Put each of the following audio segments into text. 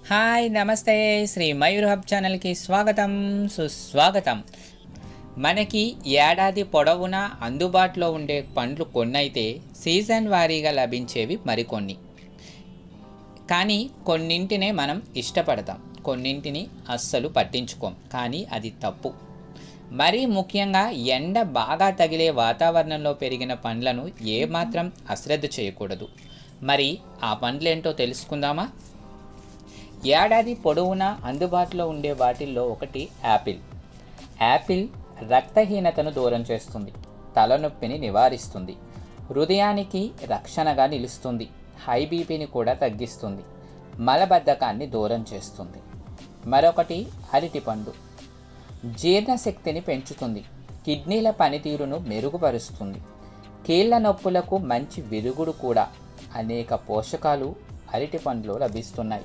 hi నమస్తే Shri Mayur hub ఛానల్కి స్వాగతం సుస్వాగతం మనకి ఏడాది పొడవునా అందుబాటులో ఉండే పండ్లు కొన్నైతే సీజన్ వారీగా లభించేవి మరికొన్ని కానీ కొన్నింటినే మనం ఇష్టపడతాం కొన్నింటిని అస్సలు పట్టించుకోం కానీ అది తప్పు మరీ ముఖ్యంగా ఎండ బాగా తగిలే వాతావరణంలో పెరిగిన పండ్లను ఏమాత్రం అశ్రద్ధ చేయకూడదు మరి ఆ పండ్లేంటో తెలుసుకుందామా ఏడాది పొడవునా అందుబాటులో ఉండే వాటిల్లో ఒకటి యాపిల్ యాపిల్ రక్తహీనతను దూరం చేస్తుంది తలనొప్పిని నివారిస్తుంది హృదయానికి రక్షణగా నిలుస్తుంది హై బీపీని కూడా తగ్గిస్తుంది మలబద్ధకాన్ని దూరం చేస్తుంది మరొకటి అరటిపండు జీర్ణశక్తిని పెంచుతుంది కిడ్నీల పనితీరును మెరుగుపరుస్తుంది కీళ్ళ నొప్పులకు మంచి విరుగుడు కూడా అనేక పోషకాలు అరటి పండ్లో లభిస్తున్నాయి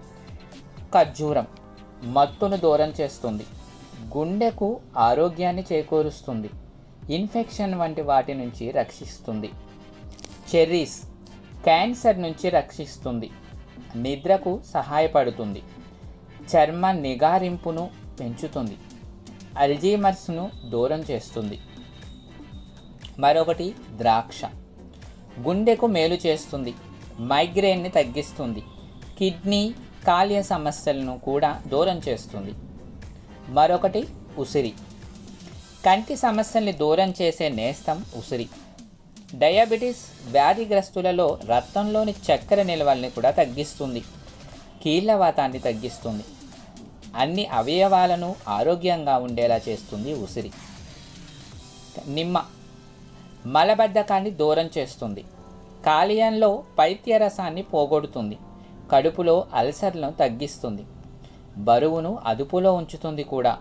ఖర్జూరం మత్తును దూరం చేస్తుంది గుండెకు ఆరోగ్యాన్ని చేకూరుస్తుంది ఇన్ఫెక్షన్ వంటి వాటి నుంచి రక్షిస్తుంది చెర్రీస్ క్యాన్సర్ నుంచి రక్షిస్తుంది నిద్రకు సహాయపడుతుంది చర్మ నిగారింపును పెంచుతుంది అల్జీమర్స్ను దూరం చేస్తుంది మరొకటి ద్రాక్ష గుండెకు మేలు చేస్తుంది మైగ్రేన్ని తగ్గిస్తుంది కిడ్నీ కాల్య సమస్యలను కూడా దూరం చేస్తుంది మరొకటి ఉసిరి కంటి సమస్యల్ని దూరం చేసే నేస్తం ఉసిరి డయాబెటీస్ వ్యాధిగ్రస్తులలో రక్తంలోని చక్కెర నిల్వల్ని కూడా తగ్గిస్తుంది కీళ్ళవాతాన్ని తగ్గిస్తుంది అన్ని అవయవాలను ఆరోగ్యంగా ఉండేలా చేస్తుంది ఉసిరి నిమ్మ మలబద్ధకాన్ని దూరం చేస్తుంది కాలియంలో పైత్యరసాన్ని పోగొడుతుంది కడుపులో అల్సర్లను తగ్గిస్తుంది బరువును అదుపులో ఉంచుతుంది కూడా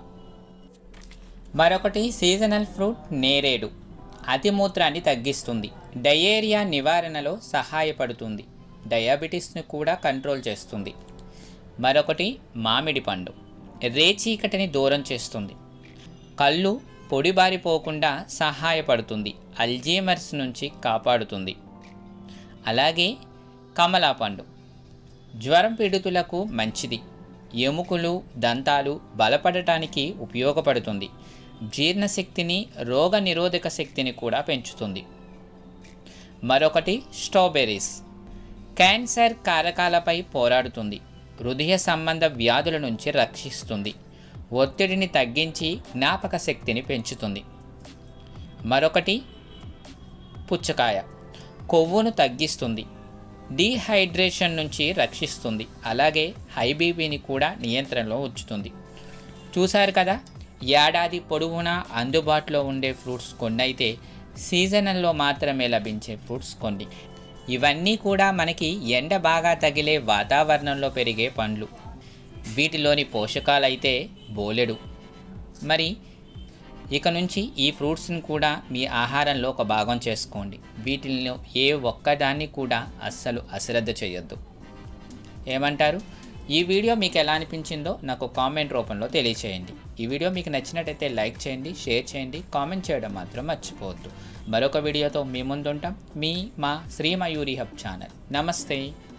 మరొకటి సీజనల్ ఫ్రూట్ నేరేడు అతిమూత్రాన్ని తగ్గిస్తుంది డయేరియా నివారణలో సహాయపడుతుంది డయాబెటీస్ను కూడా కంట్రోల్ చేస్తుంది మరొకటి మామిడి పండు రేచీకటిని దూరం చేస్తుంది కళ్ళు పొడిబారిపోకుండా సహాయపడుతుంది అల్జీమర్స్ నుంచి కాపాడుతుంది అలాగే కమలా పండు జ్వరం పీడితులకు మంచిది ఎముకలు దంతాలు బలపడటానికి ఉపయోగపడుతుంది జీర్ణశక్తిని రోగ నిరోధక శక్తిని కూడా పెంచుతుంది మరొకటి స్ట్రాబెర్రీస్ క్యాన్సర్ కారకాలపై పోరాడుతుంది హృదయ సంబంధ వ్యాధుల నుంచి రక్షిస్తుంది ఒత్తిడిని తగ్గించి జ్ఞాపక శక్తిని పెంచుతుంది మరొకటి పుచ్చకాయ కొవ్వును తగ్గిస్తుంది డీహైడ్రేషన్ నుంచి రక్షిస్తుంది అలాగే హై బీపీని కూడా నియంత్రణలో ఉంచుతుంది చూశారు కదా ఏడాది పొడవునా అందుబాటులో ఉండే ఫ్రూట్స్ కొన్ని అయితే సీజనల్లో మాత్రమే లభించే ఫ్రూట్స్ కొన్ని ఇవన్నీ కూడా మనకి ఎండ బాగా తగిలే వాతావరణంలో పెరిగే పండ్లు వీటిలోని పోషకాలైతే బోలెడు మరి ఇక నుంచి ఈ ఫ్రూట్స్ని కూడా మీ ఆహారంలో ఒక భాగం చేసుకోండి వీటిల్లో ఏ ఒక్కదాన్ని కూడా అస్సలు అశ్రద్ధ చేయొద్దు ఏమంటారు ఈ వీడియో మీకు ఎలా అనిపించిందో నాకు కామెంట్ రూపంలో తెలియచేయండి ఈ వీడియో మీకు నచ్చినట్టయితే లైక్ చేయండి షేర్ చేయండి కామెంట్ చేయడం మాత్రం మర్చిపోవద్దు మరొక వీడియోతో మీ ముందుంటాం మీ మా శ్రీ మయూరి హబ్ ఛానల్ నమస్తే